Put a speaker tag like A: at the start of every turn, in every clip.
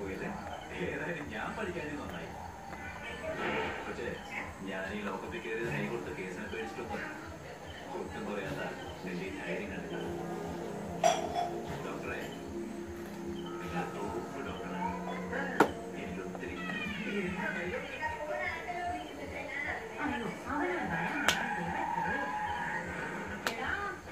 A: പോയില്ലേ ഏതായാലും ഞാൻ പഠിക്കാൻ നന്നായി പക്ഷേ ഞാൻ ഈ ലോകത്തിൽ കയറി കൈ കൊടുത്ത കേസിനെ പേടിച്ചിട്ടൊന്നും ഒട്ടും കുറയാത്ത നിന്റെ ഈ ധൈര്യം കണ്ടില്ല ഡോക്ടറെ നിങ്ങൾ ടോപ്പ് ഡോക്ടറാണ് എനിക്ക് ഒത്തിരി
B: അയ്യോ അവനെ ഭയം എടാ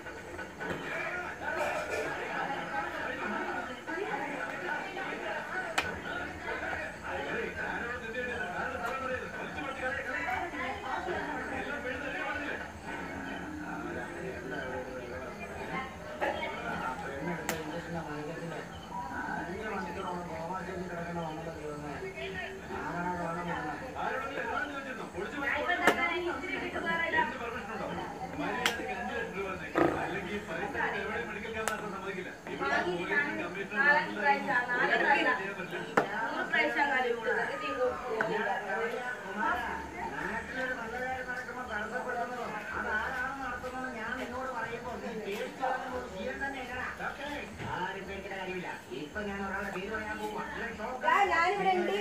C: ഇപ്പൊ ഞാൻ ഒരാളെ പേര് പറയാൻ പോവാ
D: ദാ, ഞാനിവിടെ ഉണ്ട്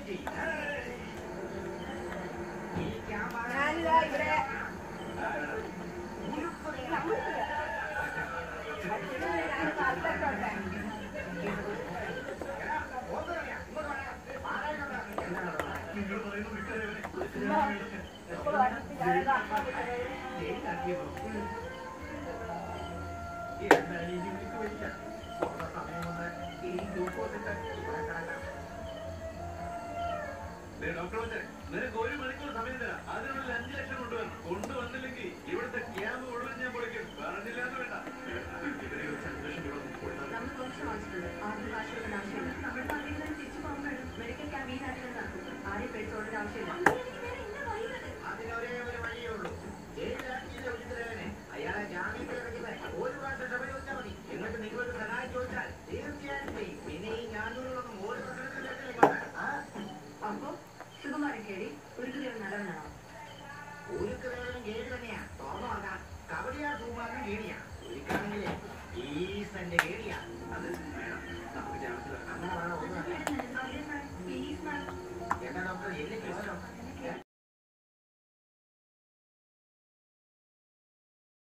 D: ഞാനിതാ ഇവിടെ ഞാൻ കാത്തിട്ടോട്ടെ ഇപ്പോൾ അടുത്ത്
A: ഡോക്ടർ നിനക്ക് ഒരു മണിക്കൂർ സമയം തരാം അതിനുള്ളിൽ അഞ്ച് ലക്ഷം കൊണ്ടുവരണം കൊണ്ടുവന്നില്ലെങ്കിൽ ഇവിടുത്തെ ക്യാമ്പ് മുഴുവൻ ഞാൻ പൊളിക്കും പറഞ്ഞില്ല എന്ന് വേണ്ട ഇവരെ വെച്ച് അഞ്ച് ലക്ഷം രൂപ നമുക്ക് കൊടുത്താൽ മതി.
B: നമുക്ക് കുറച്ച് ആവശ്യമുണ്ട് ആദ്യം കാശുള്ള ആവശ്യമില്ല നമ്മൾ നാട്ടിൽ തിരിച്ചു പോകുമ്പോഴും മെഡിക്കൽ ക്യാമ്പ് ഈ നാട്ടിൽ നടക്കും ആരെയും പേടിച്ചോടേണ്ട ആവശ്യമില്ല
C: അതിനൊരേ ഒരു വഴിയേ ഉള്ളൂ ജയിലിലാക്കിയില്ലേ ഉചിതരേവനെ അയാളെ ജാമ്യത്തിൽ ഇറക്കുന്നത് ഒരു പ്രാവശ്യം ക്ഷമ ചോദിച്ചാൽ മതി എന്നിട്ട് നിങ്ങളൊരു സഹായം ചോദിച്ചാൽ തീർച്ചയായും ചെയ്യും പിന്നെ ഈ ഞാനൂറിലൊന്നും ഒരു പ്രശ്നത്തിലേക്ക്
B: അപ്പോ സുകുമാരൻ കേടി ഒരു ദിവസം നടന്നാണോ
C: ഉരുക്കുദേവനും കേടി തന്നെയാ തോന്നുവാക്കാം കബഡിയാ തൂമാനും കേടിയാ ഉരുക്കാണെങ്കിലേ ഈസന്റെ കേടിയാ
A: അത് വേണം